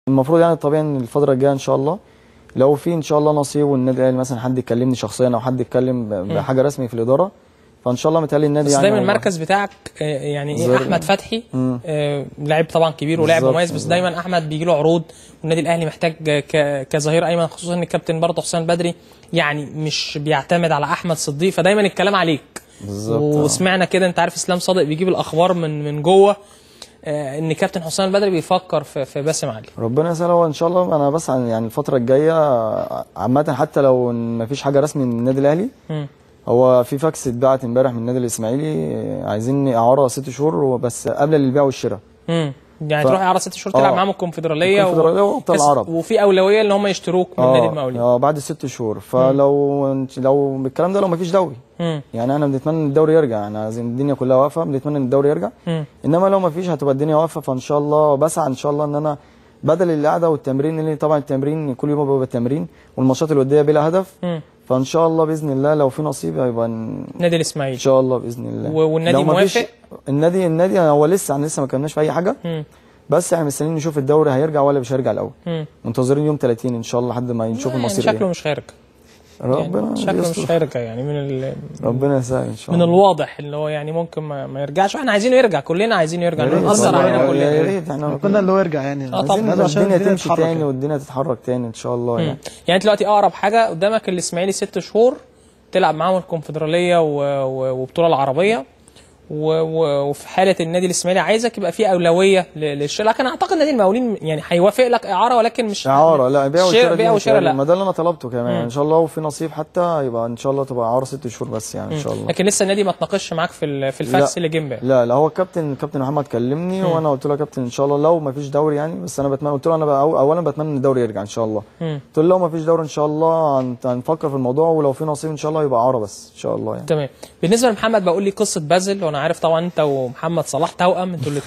المفروض يعني الطبيعي ان الفتره الجايه ان شاء الله لو في ان شاء الله نصيب والنادي الاهلي مثلا حد يكلمني شخصيا او حد يتكلم ب- بحاجه رسمي في الاداره فان شاء الله متهيألي النادي بس يعني دايما هيبقى- المركز بتاعك آه، يعني ايه زر- احمد فتحي مم. آه، لاعب طبعا كبير ولاعب بالظبط، مميز بس بالظبط. دايما احمد بيجي له عروض والنادي الاهلي محتاج ك- كظهير ايمن خصوصا ان الكابتن برضه حسام بدري يعني مش بيعتمد على احمد صديق فدايما الكلام عليك بالظبط، آه. وسمعنا كده انت عارف اسلام صادق بيجيب الاخبار من من جوه آه، ان كابتن حسام البدري بيفكر في في باسم علي ربنا يسهل هو ان شاء الله انا بس عن يعني الفتره الجايه عامه حتى لو ما فيش حاجه رسمي من النادي الاهلي مم. هو في فاكس اتبعت امبارح من النادي الاسماعيلي عايزين اعاره ست شهور بس قبل البيع والشراء امم يعني ف- تروح اعاره ست شهور تلعب آه. معاهم الكونفدراليه الكونفدرالية وأبطال بس- العرب. وفي اولويه ان هم يشتروك من نادي المقاولين اه بعد ست شهور فلو لو بالكلام ده لو ما فيش دوري مم. يعني احنا بنتمنى ان الدوري يرجع احنا عايزين الدنيا كلها واقفه بنتمنى ان الدوري يرجع مم. انما لو ما فيش هتبقى الدنيا واقفه فان شاء الله بسعى ان شاء الله ان انا بدل القعده والتمرين اللي طبعا التمرين كل يوم بيبقى تمرين والماتشات الوديه بلا هدف مم. فان شاء الله باذن الله لو في نصيب هيبقى ان نادي الاسماعيلي شاء الله باذن الله و- والنادي لو ما فيش- موافق؟ النادي النادي هو لسه احنا لسه ما كناش في اي حاجه مم. بس احنا مستنيين نشوف الدوري هيرجع ولا مش هيرجع الاول مم. منتظرين يوم 30 ان شاء الله لحد ما نشوف يعني المصير شكله ايه مش هيرجع ربنا يعني شكله مش يستر. هيرجع يعني من ال... ربنا يسهل ان شاء من الله الواضح اللي هو يعني ممكن ما, ما يرجعش واحنا عايزينه يرجع كلنا عايزينه يرجع يا ريت نأثر والله، علينا يا كلنا ريت احنا كنا اللي هو يرجع يعني آه، طبعاً. عايزين عشان الدنيا تمشي تتحرك تاني يعني. والدنيا تتحرك تاني ان شاء الله يعني يعني انت دلوقتي اقرب حاجه قدامك الاسماعيلي ست شهور تلعب معاهم الكونفدراليه و... و... وبطوله العربيه و... و... وفي حاله النادي الاسماعيلي عايزك يبقى في اولويه ل- للشراء لكن اعتقد نادي المقاولين يعني هيوافق لك اعاره ولكن مش اعاره لا بيع شراء- وشراء بيع دي وشراء مش- لا ما ده اللي انا طلبته كمان مم. يعني ان شاء الله وفي نصيب حتى يبقى ان شاء الله تبقى اعاره ست شهور بس يعني ان شاء الله لكن لسه النادي ما تناقشش معاك في ال- في الفاكس لا. اللي جه امبارح لا لا هو الكابتن كابتن محمد كلمني وانا قلت له يا كابتن ان شاء الله لو ما فيش دوري يعني بس انا بتمنى قلت له انا بقى أو- اولا بتمنى ان الدوري يرجع ان شاء الله مم. قلت له لو ما فيش دوري ان شاء الله هن- هنفكر في الموضوع ولو في نصيب ان شاء الله يبقى اعاره بس ان شاء الله يعني تمام بالنسبه لمحمد بقول لي قصه بازل وانا عارف طبعا انت ومحمد صلاح توأم انتوا